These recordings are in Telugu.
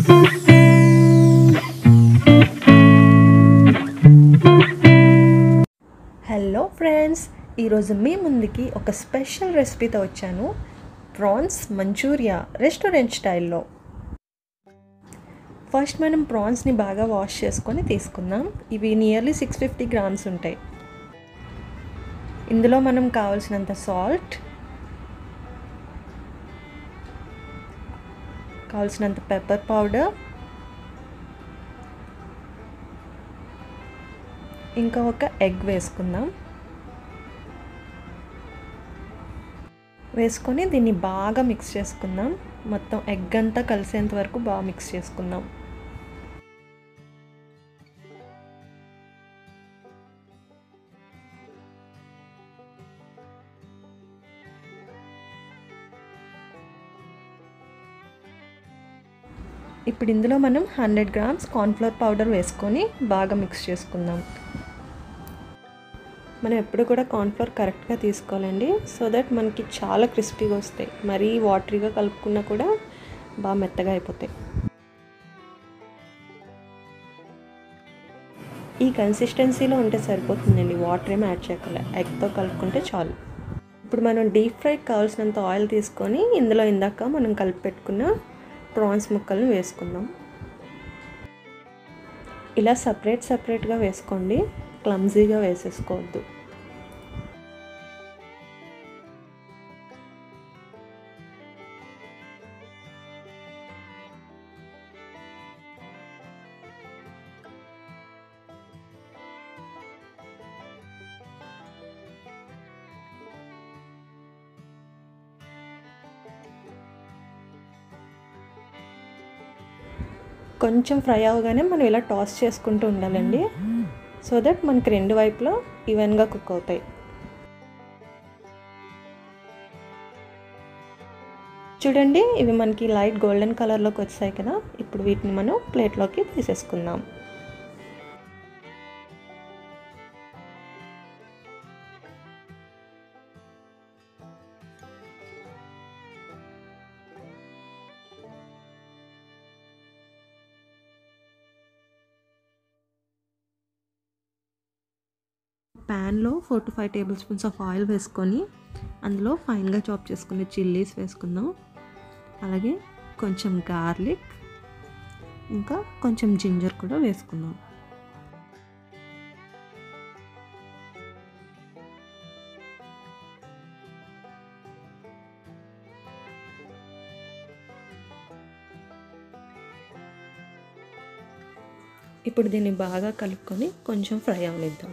హలో ఫ్రెండ్స్ ఈరోజు మీ ముందుకి ఒక స్పెషల్ రెసిపీతో వచ్చాను ప్రాన్స్ మంచూరియా రెస్టారెంట్ స్టైల్లో ఫస్ట్ మనం ప్రాన్స్ని బాగా వాష్ చేసుకొని తీసుకుందాం ఇవి నియర్లీ సిక్స్ ఫిఫ్టీ గ్రామ్స్ ఉంటాయి ఇందులో మనం కావాల్సినంత సాల్ట్ కావాల్సినంత పెప్పర్ పౌడర్ ఇంకా ఒక ఎగ్ వేసుకుందాం వేసుకొని దీన్ని బాగా మిక్స్ చేసుకుందాం మొత్తం ఎగ్ అంతా కలిసేంత వరకు బాగా మిక్స్ చేసుకుందాం ఇప్పుడు ఇందులో మనం హండ్రెడ్ గ్రామ్స్ కార్న్ఫ్లోర్ పౌడర్ వేసుకొని బాగా మిక్స్ చేసుకుందాం మనం ఎప్పుడు కూడా కార్న్ఫ్లోర్ కరెక్ట్గా తీసుకోవాలండి సో దట్ మనకి చాలా క్రిస్పీగా వస్తాయి మరీ వాటరీగా కలుపుకున్నా కూడా బాగా మెత్తగా అయిపోతాయి ఈ కన్సిస్టెన్సీలో ఉంటే సరిపోతుందండి వాటర్ ఏమి యాడ్ చేయగల ఎగ్తో కలుపుకుంటే చాలు ఇప్పుడు మనం డీప్ ఫ్రైకి కావాల్సినంత ఆయిల్ తీసుకొని ఇందులో ఇందాక మనం కలిపి పెట్టుకున్న ప్రాన్స్ ముక్కలను వేసుకుందాం ఇలా సపరేట్ సపరేట్గా వేసుకోండి క్లమ్జీగా వేసేసుకోవద్దు కొంచెం ఫ్రై అవగానే మనం ఇలా టాస్ చేసుకుంటూ ఉండాలండి సో దట్ మనకి రెండు వైపులో ఈవెన్గా కుక్ అవుతాయి చూడండి ఇవి మనకి లైట్ గోల్డెన్ కలర్లోకి వచ్చాయి కదా ఇప్పుడు వీటిని మనం ప్లేట్లోకి తీసేసుకుందాం ప్యాన్లో four to five tablespoons of oil వేసుకొని అందులో ఫైన్గా చాప్ చేసుకునే చిల్లీస్ వేసుకుందాం అలాగే కొంచెం గార్లిక్ ఇంకా కొంచెం జింజర్ కూడా వేసుకుందాం ఇప్పుడు దీన్ని బాగా కలుపుకొని కొంచెం ఫ్రై అవనిద్దాం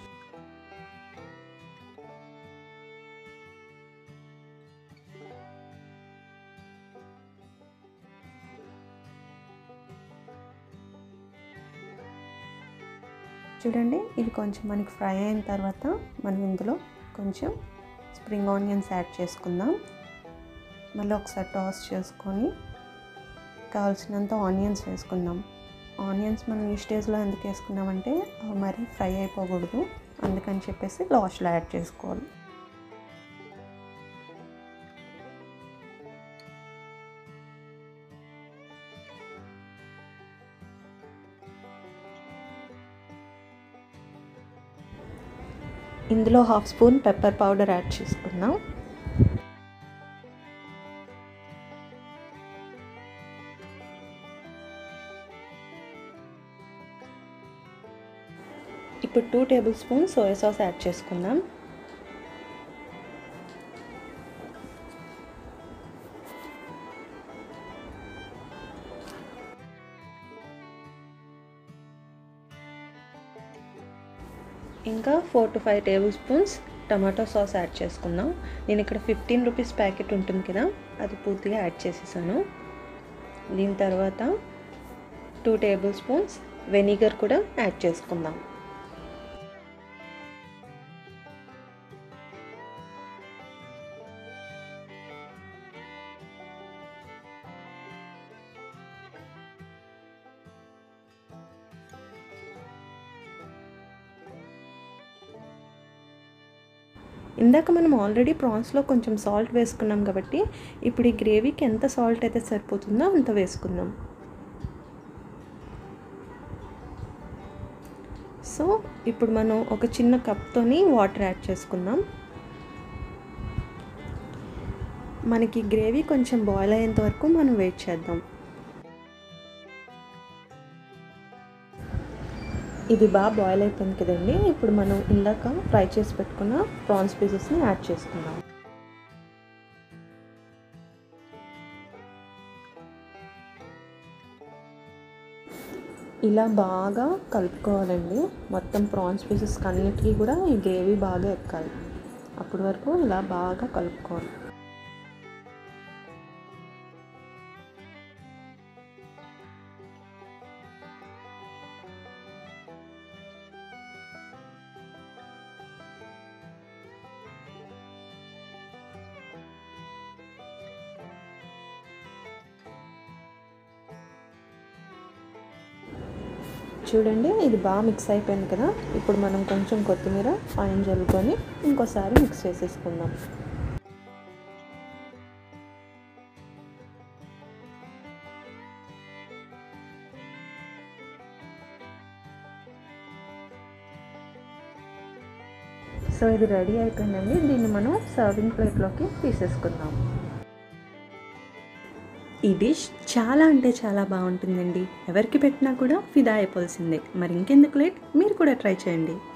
చూడండి ఇవి కొంచెం మనకి ఫ్రై అయిన తర్వాత మనం ఇందులో కొంచెం స్ప్రింగ్ ఆనియన్స్ యాడ్ చేసుకుందాం మళ్ళీ ఒకసారి టాస్ చేసుకొని కావాల్సినంత ఆనియన్స్ వేసుకుందాం ఆనియన్స్ మనం ఈ స్టేజ్లో ఎందుకు వేసుకున్నామంటే అవి మరీ ఫ్రై అయిపోకూడదు అందుకని చెప్పేసి లాస్ట్లో యాడ్ చేసుకోవాలి ఇందులో half spoon pepper powder add చేసుకుందాం ఇప్పుడు two tablespoon soya sauce add చేసుకుందాం ఇంకా four to five tablespoons tomato sauce add చేసుకుందాం నేను ఇక్కడ ఫిఫ్టీన్ రూపీస్ ప్యాకెట్ ఉంటుంది కదా అది పూర్తిగా యాడ్ చేసేసాను దీని తర్వాత టూ టేబుల్ స్పూన్స్ వెనిగర్ కూడా యాడ్ చేసుకుందాం ఇందాక మనం ఆల్రెడీ ప్రాన్స్లో కొంచెం సాల్ట్ వేసుకున్నాం కాబట్టి ఇప్పుడు ఈ గ్రేవీకి ఎంత సాల్ట్ అయితే సరిపోతుందో అంత వేసుకుందాం సో ఇప్పుడు మనం ఒక చిన్న కప్తోని వాటర్ యాడ్ చేసుకుందాం మనకి గ్రేవీ కొంచెం బాయిల్ అయ్యేంత వరకు మనం వెయిట్ చేద్దాం ఇది బాగా బాయిల్ అయిపోయింది కదండి ఇప్పుడు మనం ఇందాక ఫ్రై చేసి పెట్టుకున్న ప్రాన్స్ పీసెస్ని యాడ్ చేసుకుందాం ఇలా బాగా కలుపుకోవాలండి మొత్తం ప్రాన్స్ పీసెస్ అన్నిటికీ కూడా ఈ గ్రేవీ బాగా ఎక్కాలి అప్పటి వరకు ఇలా బాగా కలుపుకోవాలి చూడండి ఇది బాగా మిక్స్ అయిపోయింది కదా ఇప్పుడు మనం కొంచెం కొత్తిమీర పైన జల్లుకొని ఇంకోసారి మిక్స్ చేసేసుకుందాం సో ఇది రెడీ అయిపోయిందండి దీన్ని మనం సర్వింగ్ ప్లేట్లోకి తీసేసుకుందాం ఈ డిష్ చాలా అంటే చాలా బాగుంటుందండి ఎవరికి పెట్టినా కూడా ఫిదా అయిపోవాల్సిందే మరి ఇంకెందుకు లేట్ మీరు కూడా ట్రై చేయండి